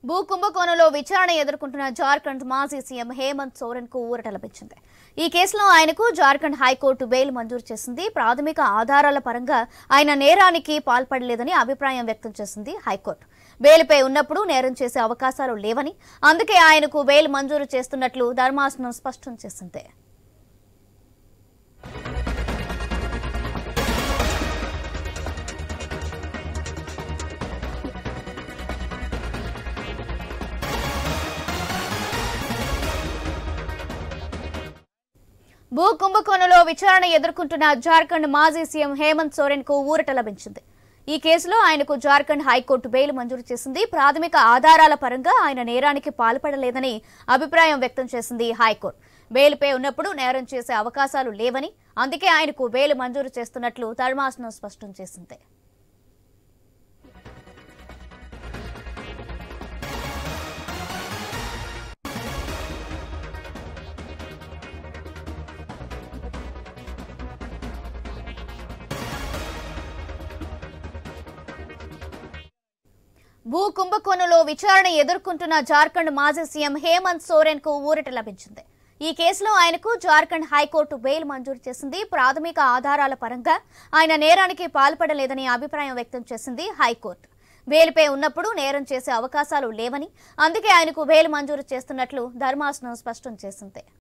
భూ కుంభకోణంలో విచారణ ఎదుర్కొంటున్న జార్ఖండ్ మాజీ సీఎం హేమంత్ సోరెన్ కు ఊరట లభించింది ఈ కేసులో ఆయనకు జార్ఖండ్ హైకోర్టు బెయిల్ మంజూరు చేసింది ప్రాథమిక ఆధారాల పరంగా ఆయన నేరానికి పాల్పడలేదని అభిప్రాయం వ్యక్తం చేసింది హైకోర్టు బెయిల్పై ఉన్నప్పుడు నేరం చేసే అవకాశాలు లేవని అందుకే ఆయనకు బెయిల్ మంజూరు చేస్తున్నట్లు ధర్మాసనం స్పష్టం చేసింది భూ కుంభకోణంలో విచారణ ఎదుర్కొంటున్న జార్ఖండ్ మాజీ సీఎం హేమంత్ సోరెన్ కు ఊరట లభించింది ఈ కేసులో ఆయనకు జార్ఖండ్ హైకోర్టు బెయిల్ మంజూరు చేసింది ప్రాథమిక ఆధారాల పరంగా ఆయన నేరానికి పాల్పడలేదని అభిప్రాయం వ్యక్తం చేసింది హైకోర్టు బెయిల్పై ఉన్నప్పుడు నేరం చేసే అవకాశాలు లేవని అందుకే ఆయనకు బెయిల్ మంజూరు చేస్తున్నట్లు ధర్మాసనం స్పష్టం చేసింది భూ కుంభకోణంలో విచారణ ఎదుర్కొంటున్న జార్ఖండ్ మాజీ సీఎం హేమంత్ సోరెన్ కు ఊరట లభించింది ఈ కేసులో ఆయనకు జార్ఖండ్ హైకోర్టు బెయిల్ మంజూరు చేసింది ప్రాథమిక ఆధారాల పరంగా ఆయన నేరానికి పాల్పడలేదని అభిప్రాయం వ్యక్తం చేసింది హైకోర్టు బెయిల్పై ఉన్నప్పుడు నేరం చేసే అవకాశాలు లేవని అందుకే ఆయనకు బెయిల్ మంజూరు చేస్తున్నట్లు ధర్మాసనం స్పష్టం చేసింది